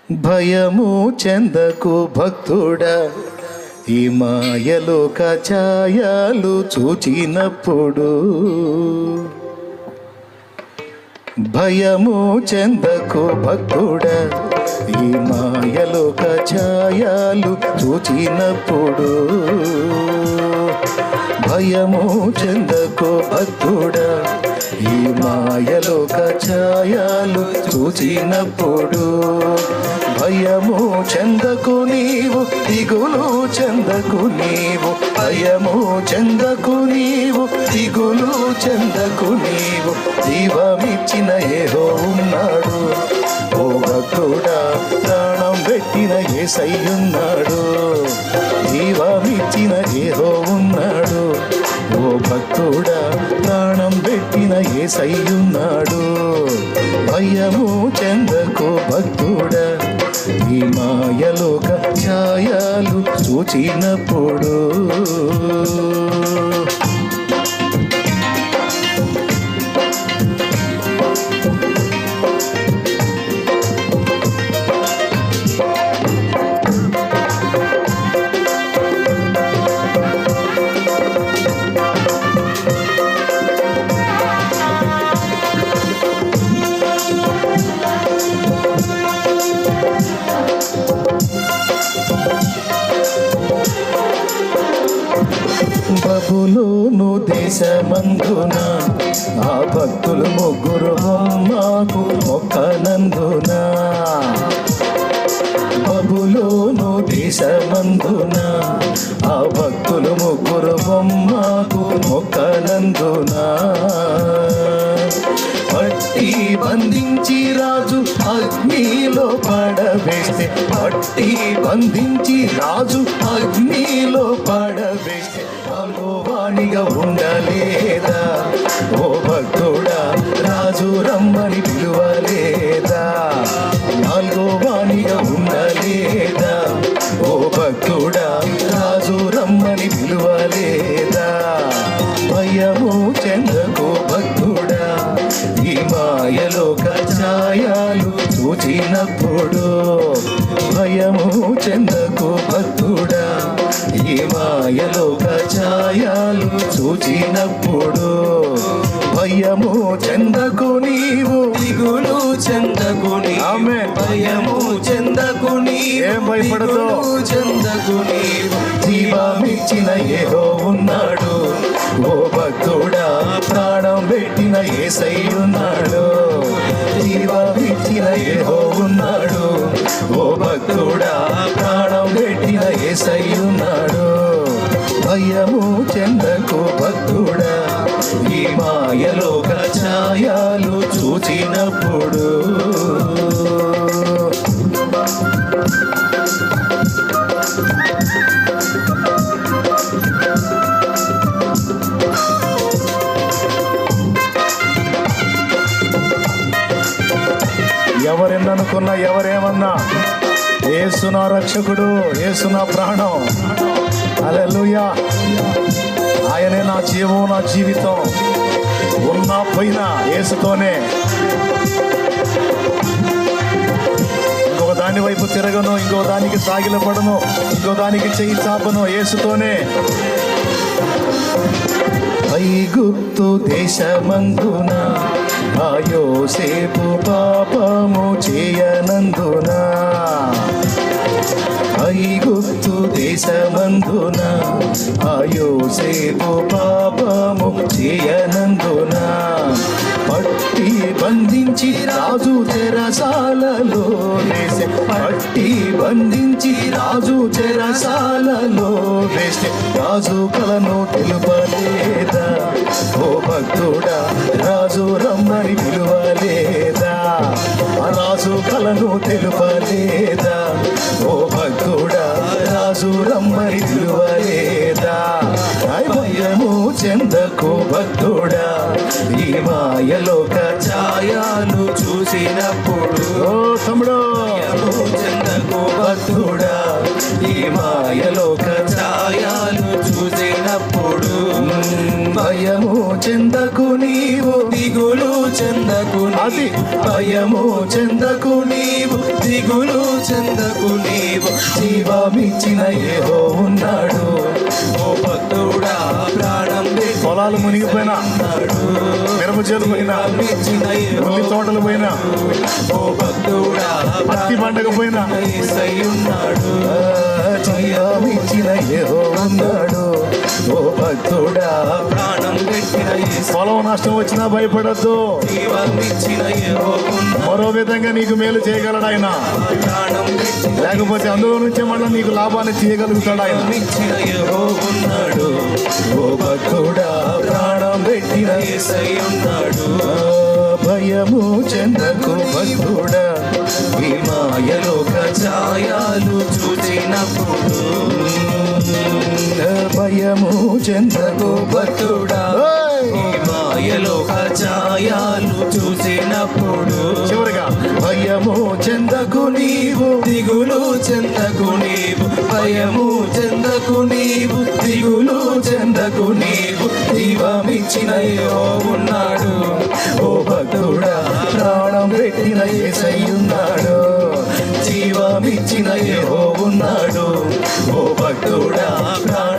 భయము చెందకు భక్తుడా ఈ మాయలోక ఛాయాలు చూచినప్పుడు భయము చెందకు భక్తుడా ఈ మాయలోక ఛాయాలు చూచినప్పుడు భయము చెందకు భక్తుడా ఈ మాయలోక ఛాయాలు చూచినప్పుడు భయము చెందకు నీవు దిగులు చెందకు నీవు భయము చెందకు నీవు దిగులు చెందకు నీవు జీవమిచ్చిన ఏహో ఉన్నాడు ఓ భక్తుడా ప్రాణం పెట్టిన ఏసయ్యున్నాడు జీవమిచ్చిన ఏహో ఉన్నాడు ఓ భక్తుడా ప్రాణం పెట్టిన ఏసయ్యున్నాడు భయము చెందకు భక్తుడా ఈ మాయలోక ఛాయాలు చూచినప్పుడు బబులోను దేశమందున ఆ భక్తులు ముగ్గురు బొమ్మకు మొక్కనందున బబులోను దేశమందున ఆ భక్తులు ముగ్గురు బొమ్మకు మొక్కనందున పట్టి బంధించి రాజు అగ్నిలో పడవేస్తే పట్టి బంధించి రాజు అగ్నిలో పడవేస్తే వాణిగా ఉండలేదా ఓ భక్తుడా రాజు రమ్మని పిలువలేదా నాలుగో వాణిగా ఉండలేదా ఓ భక్తుడా రాజు రమ్మని పిలువలేదా భయము చెందకు భక్తుడా ఈ మాయలోక ఛాయాలు చూచినప్పుడు భయము చెందకు భక్తుడా ఈ మాయలోక ఛాయాలు చూచినప్పుడు భయము చెందకు నీవు దిగులు చెందకు నీవు. ఆమేన్. భయము చెందకు నీవు. ఏం భయపడదు? దిగులు చెందకు నీవు. జీవమిచ్చిన ఏహో ఉన్నాడు ఓ భక్తుడా ప్రాణం పెట్టిన ఏసయ్యున్నాడు జీవమిచ్చిన ఏహో ఉన్నాడు ఓ భక్తుడా ప్రాణం పెట్టిన ఏసయ్యున్నాడు భయము చెందకు భక్తుడా ఈ మాయలోక ఛాయాలు చూచినప్పుడు ఎవరెన్ననుకున్నా ఎవరేమన్నా ఏసు నా రక్షకుడు ఏసు నా ప్రాణం అలెలుయా ఆయనే నా జీవం నా జీవితం ఉన్నా పోయినా ఏసుతోనే ఇంకొక దాని వైపు తిరగను ఇంకో దానికి సాగిలపడను ఇంకో దానికి చెయ్యి చాపను ఏసుతోనే ఐగుప్తు దేశమందున ఆ యోసేపు పాపము చేయనందున ఐగుప్తు దేశమందున ఆ యోసేపు పాపము చేయనందున పట్టి బంధించి రాజు చెరసాలలో వేసే పట్టి బంధించి రాజు చెరసాలలో వేస్తే రాజు కలను తెలుపలేదా ఓ భక్తుడా రాజు రమ్మని పిలువలేదా ఆ రాజు కలను తెలుపలేదా ఓ భక్తుడా రాజు రమ్మని పిలువలేదా ఐ భయము చెందకు భక్తుడా ఈ మాయలోక ఛాయాలు చూసినప్పుడు ఓ తమ్ముడు భయము చెందకు భక్తుడా ఈ మాయలోక ఛాయాలు చూసినప్పుడు భయము చెందకు నీవు దిగులు చెందకు అది. భయము చెందకు నీవు దిగులు చెందకు నీవు జీవమిచ్చిన ఏహో ఉన్నాడు ఓ భక్తుడా ప్రాణం పెట్టి పొలాలు మునిగిపోయినా ఉన్నాడు మిరప చేలు పోయినా ఇచ్చిన ఉల్లి తోటలు పోయినా ఓ భక్తుడా పత్తి పండగ పోయినా యేసై ఉన్నాడు జీవమిచ్చిన ఏహో ఉన్నాడు ఓ భక్తుడా ప్రాణం పెట్టిన యేసు పొలం నష్టం వచ్చినా భయపడద్దు జీవమిచ్చిన యెహోవా మరో విధంగా నీకు మేలు చేయగలడు ఆయన ప్రాణం పెట్టిన లేకపోతే అందులో నుంచే మళ్ళీ నీకు లాభాన్ని తీయగలుగుతాడు ఆయన ఇచ్చిన యెహోవా ఉన్నాడు ఓ భక్తుడా ప్రాణం పెట్టిన యేసై ఉన్నాడు ఆ భయము చెందకు భక్తుడా ఈ మాయలోక ఛాయాలు చూచినప్పుడు భయము చెందకు భక్తుడా ఓయ్! ఈ మాయలో ఛాయాలు చూసినప్పుడు చివరిగా భయము చెందకు నీవు దిగులు చెందకు నీవు భయము చెందకు నీవు దిగులు చెందకు నీవు దీవమిచ్చిన యెహోవా ఉన్నాడు ఓ భక్తుడా ప్రాణం పెట్టిన ఏసయ్యున్నాడు జీవమిచ్చిన యెహోవా ఉన్నాడు ఓ భక్తుడా ప్రాణం